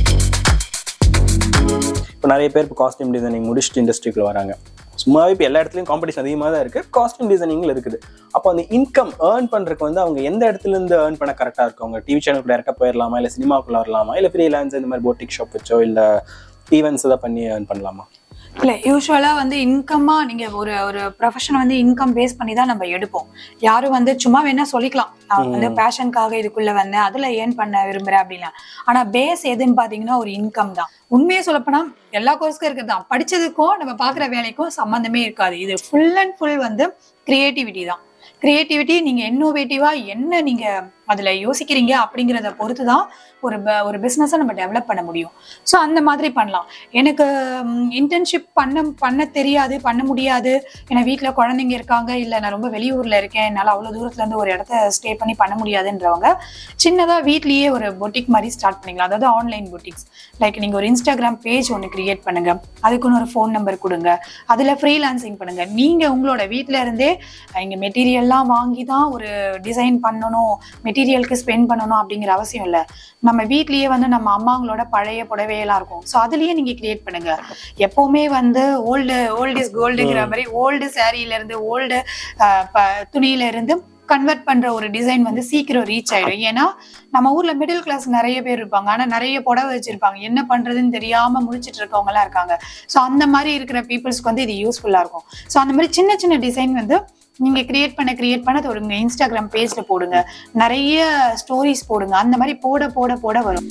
இப்போ நிறைய பேர் இப்போ காஸ்டியூம் டிசைனிங் முடிச்சுட்டு இண்டஸ்ட்ரிக்குள்ள வராங்க சும்மாவே இப்போ எல்லா இடத்துலையும் காம்படிஷன் அதிகமாக தான் இருக்குது காஸ்டியூம் டிசைனிங்ல இருக்குது அப்போ அந்த இன்கம் ஏர்ன் பண்ணுறதுக்கு வந்து அவங்க எந்த இடத்துல இருந்து ஏர்ன் பண்ண கரெக்டாக இருக்கும் அவங்க டிவி சேனலுக்கு டேரக்டாக போயிடலாமா இல்லை சினிமாக்குள்ள வரலாமா இல்லை ஃப்ரீலான்ஸ் இந்த மாதிரி போட்டிக் ஷாப் வச்சோ இல்லை ஈவெண்ட்ஸ் ஏதாவது பண்ணி ஏர்ன் பண்ணலாமா இல்ல யூஸ்வலா வந்து இன்கம்மா நீங்க ஒரு ஒரு ப்ரொஃபஷன் வந்து இன்கம் பேஸ் பண்ணி தான் நம்ம எடுப்போம் யாரும் வந்து சும்மா வேணா சொல்லிக்கலாம் நான் வந்து பேஷனுக்காக இதுக்குள்ள வந்தேன் அதுல ஏர்ன் பண்ண விரும்புறேன் அப்படின்னா ஆனா பேஸ் எதுன்னு பாத்தீங்கன்னா ஒரு இன்கம் தான் உண்மையை சொல்லப்போனா எல்லா கோர்ஸ்க்கும் இருக்கிறது தான் படிச்சதுக்கும் நம்ம பாக்குற வேலைக்கும் சம்மந்தமே இருக்காது இது ஃபுல் அண்ட் ஃபுல் வந்து கிரியேட்டிவிட்டி தான் கிரியேட்டிவிட்டி நீங்க இன்னோவேட்டிவா என்ன நீங்க அதுல யோசிக்கிறீங்க அப்படிங்கிறத பொறுத்து தான் ஒரு ப- ஒரு பிஸ்னஸை நம்ம டெவலப் பண்ண முடியும் ஸோ அந்த மாதிரி பண்ணலாம் எனக்கு இன்டர்ன்ஷிப் பண்ண பண்ண தெரியாது பண்ண முடியாது ஏன்னா வீட்டில் குழந்தைங்க இருக்காங்க இல்லை நான் ரொம்ப வெளியூரில் இருக்கேன் என்னால் அவ்வளோ தூரத்துலேருந்து ஒரு இடத்த ஸ்டே பண்ணி பண்ண முடியாதுன்றவங்க சின்னதாக வீட்லேயே ஒரு பொட்டிக் மாதிரி ஸ்டார்ட் பண்ணிக்கலாம் அதாவது ஆன்லைன் பொட்டிக்ஸ் லைக் நீங்கள் ஒரு இன்ஸ்டாகிராம் பேஜ் ஒன்று கிரியேட் பண்ணுங்க அதுக்குன்னு ஒரு ஃபோன் நம்பர் கொடுங்க அதில் ஃப்ரீலான்சிங் பண்ணுங்க நீங்கள் உங்களோட வீட்டில் இருந்தே இங்கே மெட்டீரியல்லாம் வாங்கி தான் ஒரு டிசைன் பண்ணணும் மெட்டீரியலுக்கு ஸ்பெண்ட் பண்ணணும் அப்படிங்கிற அவசியம் இல்லை நம்ம வீட்லயே வந்து நம்ம அம்மாங்களோட பழைய புடவையெல்லாம் இருக்கும் ஸோ அதுலயே நீங்க கிரியேட் பண்ணுங்க எப்பவுமே வந்து ஓல்டு ஓல்டு இஸ் கோல்டுங்கிற மாதிரி ஓல்டு சாரியில இருந்து ஓல்டு துணியில இருந்து கன்வெர்ட் பண்ற ஒரு டிசைன் வந்து சீக்கிரம் ரீச் ஆயிடும் ஏன்னா நம்ம ஊர்ல மிடில் கிளாஸ் நிறைய பேர் இருப்பாங்க ஆனா நிறைய புடவை வச்சிருப்பாங்க என்ன பண்றதுன்னு தெரியாம முழிச்சிட்டு இருக்கவங்க எல்லாம் இருக்காங்க ஸோ அந்த மாதிரி இருக்கிற பீப்புள்ஸ்க்கு வந்து இது யூஸ்ஃபுல்லா இருக்கும் ஸோ அந்த மாதிரி சின்ன சின்ன டிசைன் வந்து நீங்க கிரியேட் பண்ண கிரியேட் பண்ண அது ஒரு இன்ஸ்டாகிராம் பேஜ்ல போடுங்க நிறைய ஸ்டோரிஸ் போடுங்க அந்த மாதிரி போட போட போட வரும்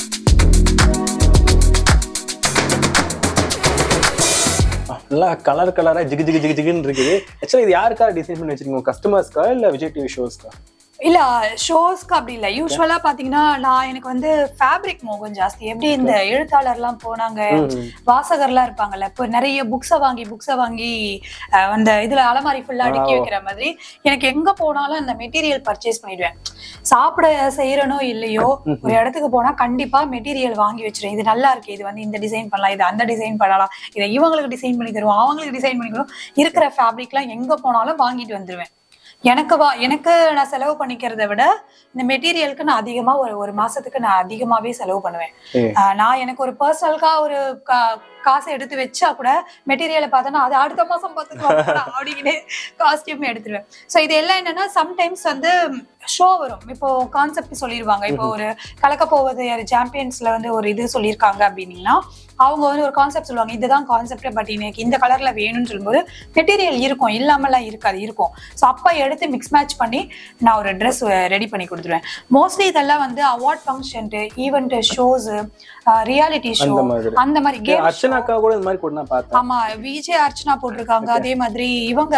நல்லா கலர் கலரா ஜிகு ஜிகு ஜிகு ஜிகுன்னு இருக்குது ஆக்சுவலா இது யாருக்காக டிசைன் பண்ணி வச்சிருக்கீங்க கஸ்டமர்ஸ்க்கா இல்ல விஜய் டிவி ஷோஸ்க்கா இல்ல ஷோஸ்க்கு அப்படி இல்ல யூஸ்வலா பாத்தீங்கன்னா நான் எனக்கு வந்து ஃபேப்ரிக் மோகம் ஜாஸ்தி எப்படி இந்த எழுத்தாளர்லாம் போனாங்க வாசகர்லாம் இருப்பாங்கல்ல இப்போ நிறைய புக்ஸை வாங்கி புக்ஸை வாங்கி அஹ், அந்த இதுல அலமாரி ஃபுல்லா அடுக்கி வைக்கிற மாதிரி எனக்கு எங்க போனாலும் அந்த மெட்டீரியல் பர்ச்சேஸ் பண்ணிடுவேன் சாப்பிட செய்யறனோ இல்லையோ ஒரு இடத்துக்கு போனா கண்டிப்பா மெட்டீரியல் வாங்கி வச்சிருவேன் இது நல்லா இருக்கு இது வந்து இந்த டிசைன் பண்ணலாம் இது அந்த டிசைன் பண்ணலாம் இதை இவங்களுக்கு டிசைன் பண்ணி தருவோம் அவங்களுக்கு டிசைன் பண்ணி தருவோம் இருக்கிற ஃபேப்ரிக்லாம் எங்க போனாலும் வாங்கிட்டு வந்துருவேன் எனக்கு வா எனக்கு நான் செலவு பண்ணிக்கிறத விட இந்த மெட்டீரியலுக்கு நான் அதிகமா ஒரு ஒரு மாசத்துக்கு நான் அதிகமாவே செலவு பண்ணுவேன் ஏய். ஆஹ் நான் எனக்கு ஒரு பர்சனல்கா ஒரு கா- காசை எடுத்து வச்சா கூட மெட்டீரியலை பார்த்தோன்னா அது அடுத்த மாசம் பார்த்துக்கலாம் அப்படின்னு காஸ்டியூம் எடுத்துருவேன் ஸோ இது எல்லாம் என்னன்னா சம்டைம்ஸ் வந்து ஷோ வரும் இப்போ கான்செப்ட் சொல்லிடுவாங்க இப்போ ஒரு கலக்க போவது சாம்பியன்ஸ்ல வந்து ஒரு இது சொல்லியிருக்காங்க அப்படின்னீங்கன்னா அவங்க வந்து ஒரு கான்செப்ட் சொல்லுவாங்க இதுதான் கான்செப்ட் பட் எனக்கு இந்த கலர்ல வேணும்னு சொல்லும்போது மெட்டீரியல் இருக்கும் இல்லாமலாம் இருக்காது இருக்கும் ஸோ அப்போ எடுத்து மிக்ஸ் மேட்ச் பண்ணி நான் ஒரு ட்ரெஸ் ரெடி பண்ணி கொடுத்துருவேன் மோஸ்ட்லி இதெல்லாம் வந்து award function event shows reality show அந்த மாதிரி அந்த மாதிரி கேம் அர்ச்சனாக்கா கூட இந்த மாதிரி கூட நான் பார்த்தேன் ஆமா விஜய் அர்ச்சனா போட்டிருக்காங்க அதே மாதிரி இவங்க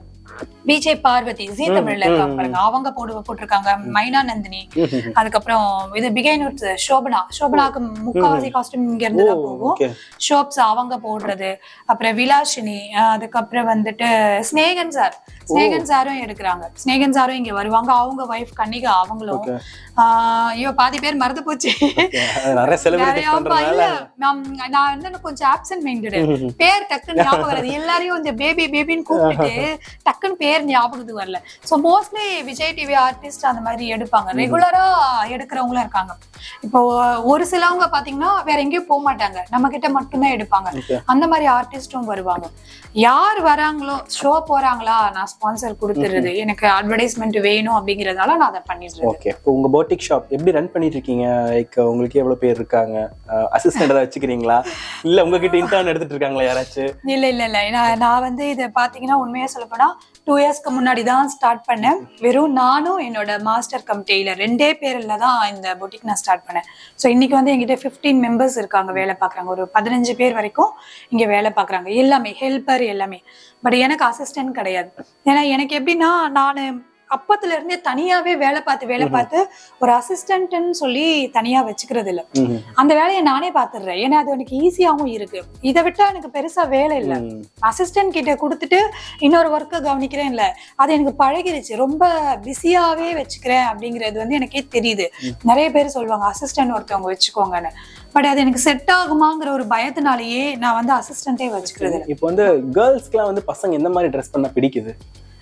விஜய் பார்வதி ஜீ தமிழ்ல இருக்காங்க பாருங்க அவங்க போடு போட்டிருக்காங்க மைனா நந்தினி அதுக்கப்புறம் இது பிகைன் சோபனா சோபனாக்கு முக்காவாசி காஸ்டியூம் இங்க இருந்து தான் போகும் ஓகே ஷோப்ஸ் அவங்க போடுறது அப்புறம் விலாஷினி அஹ் அதுக்கப்புறம் வந்துட்டு ஸ்னேகன் சார் ஸ்னேகன் சாரும் எடுக்கிறாங்க ஸ்னேகன் சாரும் இங்க வருவாங்க அவங்க ஒய்ஃப் கன்னிகா அவங்களும் ஓகே ஆஹ் ஐயோ பாதி பேர் மறந்து போச்சு நிறைய செலிபிரிட்டி நிறைய ஆமா, பண்றதுனால இல்ல, நான் நான் வந்து எனக்கு கொஞ்சம் ஆப்சன்ட் மைண்டடு பேர் டக்குன்னு ஞாபகம் வராது எல்லாரையும் இந்த பேபி பேபின்னு கூப்பிட்டுட்டு டக்குன்னு பேர் ஞாபகத்துக்கு வரல so mostly Vijay TV artist அந்த மாதிரி எடுப்பாங்க ரெகுலரா எடுக்கிறவங்களும் இருக்காங்க இப்போ ஒரு சிலவங்க பாத்தீங்கன்னா வேற எங்கேயும் போக மாட்டாங்க நம்ம கிட்ட மட்டும்தான் எடுப்பாங்க Okay. அந்த மாதிரி ஆர்டிஸ்டும் வருவாங்க யார் வராங்களோ ஷோ போறாங்களா நான் ஸ்பான்சர் கொடுத்துறது எனக்கு அட்வர்டைஸ்மெண்ட் வேணும் அப்படிங்கறதால நான் அதை பண்ணிடுறது ஓகே இப்போ உங்க போட்டிக் ஷாப் எப்படி ரன் பண்ணிட்டு இருக்கீங்க லைக் உங்களுக்கு எவ்வளவு பேர் இருக்காங்க அசிஸ்டன்ட் ஏதாவது வச்சுக்கிறீங்களா இல்ல உங்ககிட்ட இன்டர்ன் எடுத்துட்டு இருக்காங்களா யாராச்சும் இல்ல இல்ல இல்ல நான் நான் வந்து இதை பாத்தீங்கன்னா உண்மையா சொல்ல போனா டூ இயர்ஸ்க்கு முன்னாடி தான் ஸ்டார்ட் பண்ணேன் வெறும் நானும் என்னோட மாஸ்டர் கம் டெய்லர் ரெண்டே பேர்ல தான் இந்த பொட்டிக் நான் ஸ்டார்ட் பண்ணேன் ஸோ இன்னைக்கு வந்து என்கிட்ட 15 மெம்பர்ஸ் இருக்காங்க வேலை பார்க்குறாங்க ஒரு பதினஞ்சு பேர் வரைக்கும் இங்க வேலை பார்க்குறாங்க எல்லாமே ஹெல்ப்பர் எல்லாமே பட் எனக்கு அசிஸ்டன்ட் கிடையாது ஏன்னா எனக்கு எப்படின்னா நான் அப்பத்துல இருந்தே தனியாவே வேலை பார்த்து வேலை பார்த்து ஒரு அசிஸ்டன்ட்னு சொல்லி தனியா வச்சுக்கிறது இல்ல ம்ஹும். அந்த வேலையை நானே பார்த்துடுறேன் ஏன்னா அது எனக்கு ஈஸியாவும் இருக்கு இதை விட்டா எனக்கு பெருசா வேலை இல்லை ம். அசிஸ்டன்ட் கிட்ட கொடுத்துட்டு இன்னொரு ஒர்க்கை கவனிக்கிறேன் இல்ல அது எனக்கு பழகிருச்சு ரொம்ப பிஸியாவே வச்சுக்கிறேன் அப்படிங்கிறது வந்து எனக்கே தெரியுது நிறைய பேர் சொல்லுவாங்க அசிஸ்டன்ட் ஒருத்தவங்க வச்சுக்கோங்கன்னு பட் அது எனக்கு செட் ஆகுமாங்கிற ஒரு பயத்தினாலேயே நான் வந்து அசிஸ்டன்ட்டே வச்சுக்கிறது இல்ல இப்போ வந்து கேர்ள்ஸ்க்குலாம் வந்து பசங்க எந்த மாதிரி ட்ரெஸ் பண்ண பிடிக்குது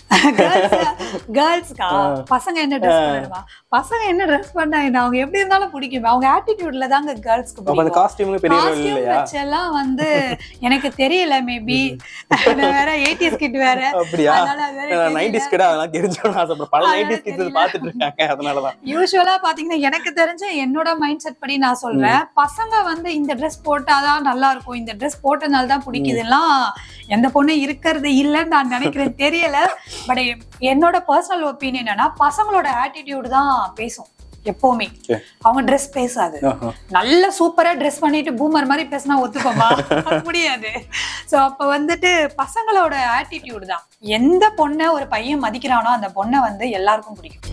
கேர்ள்ஸ்க்கா பசங்க என்ன ட்ரெஸ் பண்ணணுமா பசங்க என்ன ட்ரெஸ் பண்ணா என்ன அவங்க எப்படி இருந்தாலும் பிடிக்கும் அவங்க ஆட்டிடியூட்ல தாங்க கேர்ள்ஸ்க்கு அப்ப அந்த பிடிக்கும் காஸ்டியூமுக்கு பெரிய ரோல் காஸ்டியூம் இல்லையா வச்செல்லாம் வந்து எனக்கு தெரியல மேபி வேற எயிட்டிஸ் கிட் வேற அப்படியா அதனால அது வேற நைன்டிஸ் கிட்ட அதெல்லாம் தெரிஞ்சோன்னு ஆசைப்படுறேன் பல அதெல்லாம் நைன்டிஸ் கிட்ஸ் தெரியல. பார்த்துட்டு இருக்காங்க அதனாலதான் யூஸ்வலா பாத்தீங்கன்னா எனக்கு தெரிஞ்ச என்னோட மைண்ட் செட் படி நான் சொல்றேன் பசங்க வந்து இந்த ட்ரெஸ் போட்டாதான் நல்லா இருக்கும் இந்த ட்ரெஸ் போட்டனால தான் பிடிக்குதுலாம் எந்த பொண்ணு இருக்கிறது இல்லைன்னு நான் நினைக்கிறேன் தெரியல பட் என்னோட பர்சனல் ஒப்பீனியன் என்னன்னா பசங்களோட ஆட்டிடியூட் தான் பேசும் எப்பவுமே Okay. அவங்க ட்ரெஸ் பேசாது ஆஹா. நல்ல சூப்பரா ட்ரெஸ் பண்ணிட்டு பூமர் மாதிரி பேசினா ஒத்துக்கோமா அது முடியாது சோ அப்ப வந்துட்டு பசங்களோட ஆட்டிடியூட் தான் எந்த பொண்ணை ஒரு பையன் மதிக்கிறானோ அந்த பொண்ணை வந்து எல்லாருக்கும் பிடிக்கும்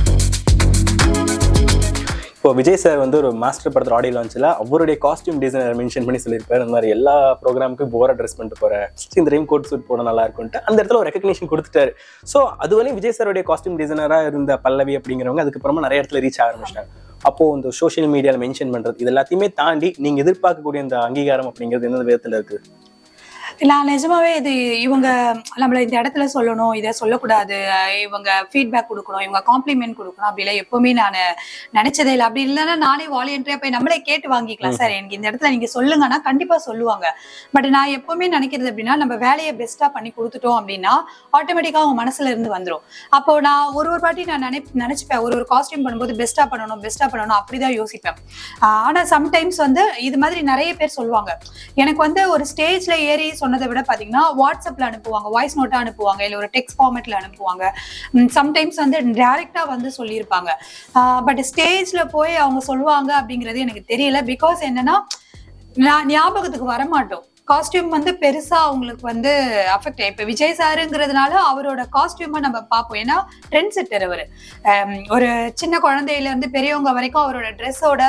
இப்போ விஜய் சார் வந்து ஒரு மாஸ்டர் படத்தோட ஆடியோ லான்ச்சில் அவருடைய காஸ்டியூம் டிசைனர் மென்ஷன் பண்ணி சொல்லியிருப்பாரு இந்த மாதிரி எல்லா ப்ரோக்ராமுக்கும் போரா ட்ரெஸ் பண்ணிட்டு போறேன் இந்த டைம் கோட் சூட் போட நல்லா இருக்கும்ட்டு அந்த இடத்துல ஒரு ரெக்கக்னிஷன் கொடுத்துட்டாரு ஸோ அது வரையும் விஜய் சாருடைய காஸ்டியூம் டிசைனராக இருந்த பல்லவி அப்படிங்கிறவங்க அதுக்கப்புறமா நிறைய இடத்துல ரீச் ஆரம்பிச்சிட்டாங்க அப்போ இந்த சோஷியல் மீடியாவில் மென்ஷன் பண்றது இது எல்லாத்தையுமே தாண்டி நீங்க எதிர்பார்க்கக்கூடிய இந்த அங்கீகாரம் அப்படிங்கிறது எந்த விதத்துல இருக்கு நான் நிஜமாவே இது இவங்க நம்மள இந்த இடத்துல சொல்லணும் இதை சொல்லக்கூடாது அஹ் இவங்க ஃபீட்பேக் கொடுக்கணும் இவங்க காம்ப்ளிமெண்ட் கொடுக்கணும் அப்படிலாம் எப்பவுமே நான் நினைச்சதே இல்லை அப்படி இல்லைன்னா நானே வாலியன்ட்ரியா போய் நம்மளே கேட்டு வாங்கிக்கலாம் சார் எனக்கு இந்த இடத்துல நீங்க சொல்லுங்கன்னா கண்டிப்பா சொல்லுவாங்க பட் நான் எப்பவுமே நினைக்கிறது அப்படின்னா நம்ம வேலையை பெஸ்டா பண்ணி கொடுத்துட்டோம் அப்படின்னா ஆட்டோமேட்டிக்கா அவங்க மனசுல இருந்து வந்துரும் அப்போ நான் ஒரு ஒரு வாட்டி நான் நினை நினைச்சுப்பேன் ஒரு ஒரு காஸ்டியூம் பண்ணும்போது பெஸ்டா பண்ணணும் பெஸ்டா பண்ணணும் அப்படிதான் யோசிப்பேன் ஆஹ் ஆனா சம்டைம்ஸ் வந்து இது மாதிரி நிறைய பேர் சொல்லுவாங்க எனக்கு வந்து ஒரு ஸ்டேஜ்ல ஏறி சொன்ன சொன்னதை விட பாத்தீங்கன்னா வாட்ஸ்அப்ல அனுப்புவாங்க வாய்ஸ் நோட்டா அனுப்புவாங்க இல்ல ஒரு டெக்ஸ்ட் ஃபார்மேட்ல அனுப்புவாங்க சம்டைம்ஸ் வந்து டைரக்டா வந்து சொல்லியிருப்பாங்க பட் ஸ்டேஜ்ல போய் அவங்க சொல்லுவாங்க அப்படிங்கிறது எனக்கு தெரியல பிகாஸ் என்னன்னா நான் ஞாபகத்துக்கு வரமாட்டோம் காஸ்டியூம் வந்து பெருசா அவங்களுக்கு வந்து அஃபெக்ட் இப்ப விஜய் சாருங்கிறதுனால அவரோட காஸ்டியூமை நம்ம பார்ப்போம் ஏன்னா ட்ரெண்ட் செட்டர் அவர் ஒரு சின்ன குழந்தையில இருந்து பெரியவங்க வரைக்கும் அவரோட ட்ரெஸ்ஸோட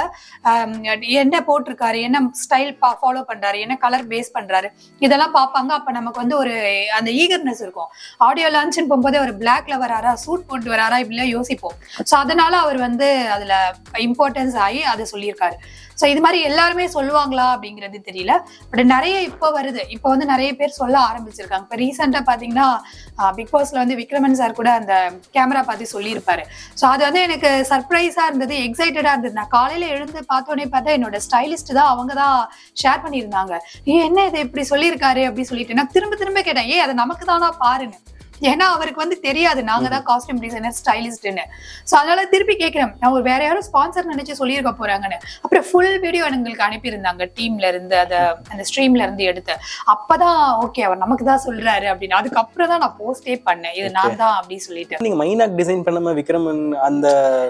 என்ன போட்டிருக்காரு என்ன ஸ்டைல் ஃபாலோ பண்றாரு என்ன கலர் பேஸ் பண்றாரு இதெல்லாம் பார்ப்பாங்க அப்ப நமக்கு வந்து ஒரு அந்த ஈகர்னஸ் இருக்கும் ஆடியோ லான்ச்னு போகும்போது அவர் பிளாக்ல வராரா சூட் போட்டு வராரா இப்படிலாம் யோசிப்போம் ஸோ அதனால அவர் வந்து அதுல இம்பார்ட்டன்ஸ் ஆகி அதை சொல்லியிருக்காரு ஸோ இது மாதிரி எல்லாருமே சொல்லுவாங்களா அப்படிங்கிறது தெரியல பட் நிறைய இப்போ வருது இப்போ வந்து நிறைய பேர் சொல்ல ஆரம்பிச்சிருக்காங்க இப்போ ரீசெண்டாக பார்த்தீங்கன்னா பிக் பாஸ்ல வந்து விக்ரமன் சார் கூட அந்த கேமரா பார்த்து சொல்லியிருப்பாரு ஸோ அது வந்து எனக்கு சர்ப்ரைஸாக இருந்தது எக்ஸைட்டடாக இருந்தது நான் காலையில் எழுந்து பார்த்தோன்னே பார்த்தா என்னோட ஸ்டைலிஸ்ட் தான் அவங்க தான் ஷேர் பண்ணியிருந்தாங்க ஏ என்ன இது இப்படி சொல்லியிருக்காரு அப்படி சொல்லிட்டு நான் திரும்ப திரும்ப கேட்டேன் ஏ அதை நமக்கு தானா பாருங்க ஏன்னா அவருக்கு வந்து தெரியாது நாங்க தான் காஸ்டியூம் டிசைனர் ஸ்டைலிஸ்ட்னு ஸோ அதனால திருப்பி கேட்கிறேன் நான் ஒரு வேற யாரும் ஸ்பான்சர் நினைச்சு சொல்லியிருக்க போறாங்கன்னு அப்புறம் ஃபுல் வீடியோ எங்களுக்கு அனுப்பியிருந்தாங்க டீம்ல இருந்து அத அந்த ஸ்ட்ரீம்ல இருந்து எடுத்து அப்பதான் ஓகே அவர் நமக்கு தான் சொல்றாரு அப்படின்னு அதுக்கப்புறம் தான் நான் போஸ்டே பண்ணேன் இது நான் தான் அப்படின்னு சொல்லிட்டு நீங்க மைனாக் டிசைன் பண்ணாம விக்ரமன் அந்த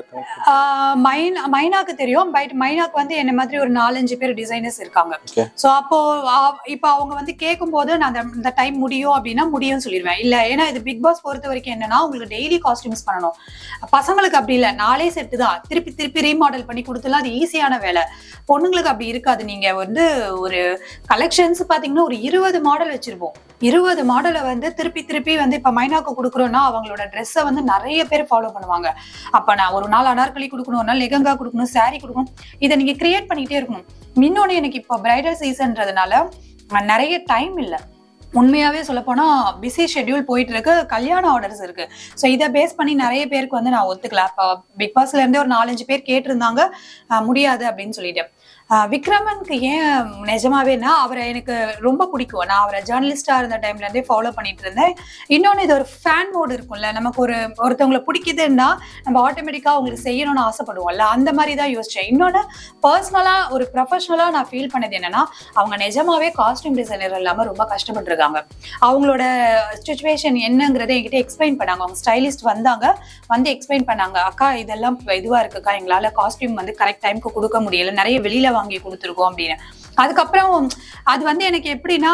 ஆஹ் மைன் மைனாக்கு தெரியும் பட் மைனாக்கு வந்து என்ன மாதிரி ஒரு நாலஞ்சு பேர் டிசைனர்ஸ் இருக்காங்க Okay. ஸோ அப்போ ஆ- இப்போ அவங்க வந்து கேட்கும் போது நான் அந்த- இந்த டைம் முடியும் அப்படின்னா முடியும்னு சொல்லிடுவேன் இல்ல ஏன்னா இது பிக் பாஸ் பொறுத்த வரைக்கும் என்னன்னா உங்களுக்கு டெய்லி காஸ்டியூம்ஸ் பண்ணணும் பசங்களுக்கு அப்படி இல்ல நாளே செட்டு தான் திருப்பி திருப்பி ரீமாடல் பண்ணி கொடுத்துலாம் அது ஈஸியான வேலை பொண்ணுங்களுக்கு அப்படி இருக்காது நீங்க வந்து ஒரு கலெக்ஷன்ஸ் பாத்தீங்கன்னா ஒரு இருபது மாடல் வச்சிருப்போம் இருபது மாடலை வந்து திருப்பி திருப்பி வந்து இப்ப மைனாக்கு கொடுக்குறோம்னா அவங்களோட ட்ரெஸ்ஸை வந்து நிறைய பேர் ஃபாலோ பண்ணுவாங்க அப்ப நான் ஒரு நாள் அனார்கலி கொடுக்கணும் ஒரு நாள் லெகங்கா கொடுக்கணும் saree கொடுக்கணும் இதை நீங்க கிரியேட் பண்ணிட்டே இருக்கணும் இன்னொன்னு எனக்கு இப்போ பிரைடல் சீசன்றதுனால அஹ், நிறைய டைம் இல்லை உண்மையாவே சொல்ல போனா பிஸி ஷெட்யூல் போயிட்டு இருக்கு கல்யாண ஆர்டர்ஸ் இருக்கு ஸோ இதை பேஸ் பண்ணி நிறைய பேருக்கு வந்து நான் ஒத்துக்கல அப்போ பிக் பாஸ்ல இருந்தே ஒரு நாலஞ்சு பேர் கேட்டிருந்தாங்க அஹ், முடியாது அப்படின்னு சொல்லிட்டு அஹ், விக்ரமனுக்கு ஏன் நிஜமாவேனா அவரை எனக்கு ரொம்ப பிடிக்கும் நான் அவரை ஜேர்னலிஸ்டா இருந்த டைம்ல இருந்தே ஃபாலோ பண்ணிட்டு இருந்தேன் இன்னொன்னு இது ஒரு ஃபேன் மோடு இருக்கும்ல நமக்கு ஒரு ஒருத்தவங்களை பிடிக்குதுன்னா நம்ம ஆட்டோமேட்டிக்கா அவங்களுக்கு செய்யணும்னு ஆசைப்படுவோம்ல அந்த மாதிரி தான் யோசிச்சேன் இன்னொன்னு பர்சனலா ஒரு ப்ரொஃபஷனலா நான் ஃபீல் பண்ணது என்னன்னா அவங்க நிஜமாவே காஸ்டியூம் டிசைனர் இல்லாம ரொம்ப கஷ்டப்பட்டிருக்காங்க அவங்களோட சுச்சுவேஷன் என்னங்கிறத என்கிட்ட எக்ஸ்பிளைன் பண்ணாங்க அவங்க ஸ்டைலிஸ்ட் வந்தாங்க வந்து எக்ஸ்பிளைன் பண்ணாங்க அக்கா இதெல்லாம் இதுவா இருக்குக்கா எங்களால காஸ்டியூம் வந்து கரெக்ட் டைம்க்கு கொடுக்க முடியல நிறைய வெளியில வாங்கி கொடுத்துருக்கோம் அப்படின்னு அதுக்கப்புறம் அது வந்து எனக்கு எப்படின்னா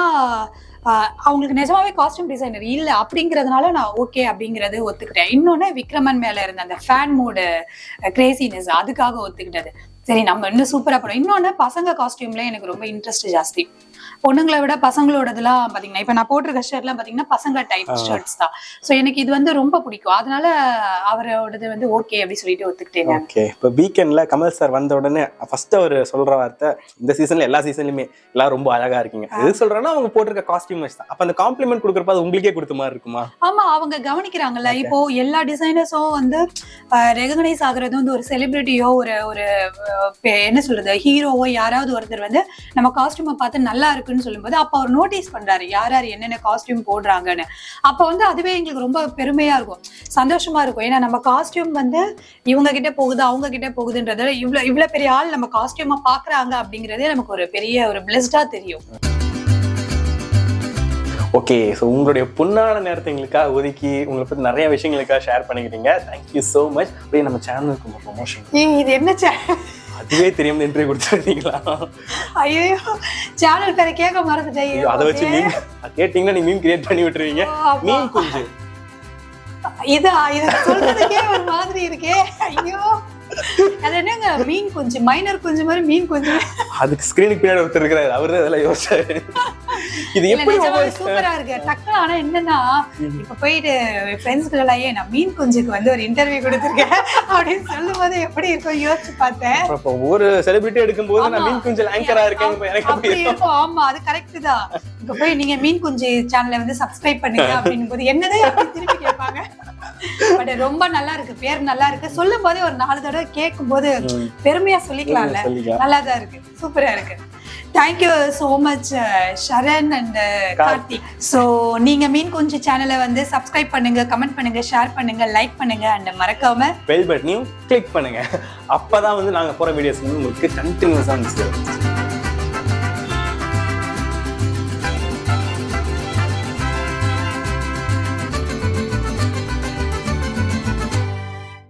ஆஹ் அவங்களுக்கு நிஜமாவே காஸ்டியூம் டிசைனர் இல்ல அப்படிங்கறதுனால நான் ஓகே அப்படிங்கறது ஒத்துக்கிட்டேன் இன்னொன்னு விக்ரமன் மேல இருந்த அந்த ஃபேன் மோடு கிரேசினஸ் அதுக்காக ஒத்துக்கிட்டது சரி நம்ம இன்னும் சூப்பரா பண்ணுவோம் இன்னொன்னு பசங்க காஸ்டியூம்ல எனக்கு ரொம்ப இன்ட்ரெஸ்ட் ஜாஸ்தி பொண்ணுங்களை விட பசங்களோடதுலாம் பாத்தீங்கன்னா இப்ப நான் போட்டிருக்க ஷர்ட்லாம் பாத்தீங்கன்னா பசங்க டைப் ஷர்ட்ஸ் தான் சோ எனக்கு இது வந்து ரொம்ப பிடிக்கும் அதனால அவரோடது வந்து ஓகே அப்படி சொல்லிட்டு ஒத்துக்கிட்டேன் நான். ஓகே இப்போ வீக்கெண்ட்ல கமல் சார் வந்த உடனே ஃபர்ஸ்ட் அவர் சொல்ற வார்த்தை இந்த சீசன்ல எல்லா சீசன்லயுமே எல்லாரும் ரொம்ப அழகா இருக்கீங்க எது சொல்றேன்னா அவங்க போட்டிருக்க காஸ்டியூம் வச்சு தான் அப்ப அந்த காம்ப்ளிமெண்ட் கொடுக்குறப்ப அது உங்களுக்கே கொடுத்த மாதிரி இருக்குமா ஆமா அவங்க கவனிக்கிறாங்கல்ல இப்போ எல்லா டிசைனர்ஸும் வந்து ரெகனைஸ் ஆகுறது வந்து ஒரு செலிபிரிட்டியோ ஒரு ஒரு அஹ், பெ- என்ன சொல்றது ஹீரோவோ யாராவது ஒருத்தர் வந்து நம்ம காஸ்டியூமை பார்த்து நல்லா இருக்குன்னு சொல்லும்போது அப்போ அவர் நோட்டீஸ் பண்றாரு யார் யார் என்னென்ன காஸ்டியூம் போடுறாங்கன்னு அப்போ வந்து அதுவே எங்களுக்கு ரொம்ப பெருமையா இருக்கும் சந்தோஷமா இருக்கும் ஏன்னா நம்ம காஸ்டியூம் வந்து இவங்க கிட்ட போகுது அவங்க கிட்ட போகுதுன்றத இவ்வளவு இவ்வளவு பெரிய ஆள் நம்ம காஸ்டியூமா பாக்குறாங்க அப்படிங்கறதே நமக்கு ஒரு பெரிய ஒரு பிளஸ்டா தெரியும் ஓகே ஸோ உங்களுடைய பொன்னான நேரத்தை எங்களுக்காக ஒதுக்கி உங்களை பத்தி நிறைய விஷயங்களுக்காக ஷேர் பண்ணிக்கிறீங்க தேங்க்யூ ஸோ மச் அப்படியே நம்ம சேனலுக்கு உங்க ப்ரொமோஷன் ஏய், இது என்ன சே அதுவே தெரியாம இன்டர்வியூ கொடுத்துருந்தீங்களா ஐயோ சேனல் பேரை கேட்க மறந்துட்டேன் ஐயோ, அதை வச்சு மீன் கேட்டீங்கன்னா நீங்க மீன் கிரியேட் பண்ணி விட்டுருவீங்க ஓ, அப்பா. மீன் குஞ்சு இதா இது சொல்றதுக்கே ஒரு மாதிரி இருக்கே ஐயோ அது என்னங்க மீன் குஞ்சு மைனர் குஞ்சு மாதிரி மீன் குஞ்சு அதுக்கு ஸ்கிரீனுக்கு பின்னாடி ஒருத்தர் இருக்கிறாரு அவரு தான் இதெல்லாம் யோசிச்சாரு இது இல்ல எப்படி நிஜமாவே ஒவ்வொரு- சூப்பரா இருக்கு டக்குனு ஆனா என்னன்னா இப்ப போயிட்டு ஃப்ரெண்ட்ஸ் எல்லாம் ஏன் நான் மீன் குஞ்சுக்கு வந்து ஒரு இன்டர்வியூ கொடுத்துருக்கேன் அப்படின்னு சொல்லும் போது எப்படி இருக்கும் யோசிச்சு பார்த்தேன் அப்ப ஒரு செலிபிரிட்டி எடுக்கும்போது நான் ஆமா. மீன் குஞ்சல் ஆங்கரா இருக்கேன் இப்ப எனக்கு அப்படி அப்படி இருக்கும் இருக்கும் ஆமா அது கரெக்ட் தான் இப்ப போய் நீங்க மீன் குஞ்சு சேனலை வந்து சப்ஸ்கிரைப் பண்ணுங்க அப்படின்னும் போது என்னதே அப்படி திருப்பி கேட்பாங்க பட் ரொம்ப நல்லா இருக்கு பேர் நல்லா இருக்கு சொல்லும் போதே ஒரு நாலு தடவை கேட்கும் போது ம். பெருமையா சொல்லிக்கலாம்ல சொல்லிக்கலாம் நல்லா தான் இருக்கு சூப்பரா இருக்கு thank you so much Sharan and Karthik so நீங்க மீன் குஞ்சு சேனலை வந்து சப்ஸ்கிரைப் பண்ணுங்க கமெண்ட் பண்ணுங்க ஷேர் பண்ணுங்க லைக் பண்ணுங்க அண்ட் மறக்காம பெல் பட்டனையும் கிளிக் பண்ணுங்க அப்பதான் வந்து நாங்க போற வீடியோஸ் வந்து உங்களுக்கு கண்டினியூஸா வந்து சேரும்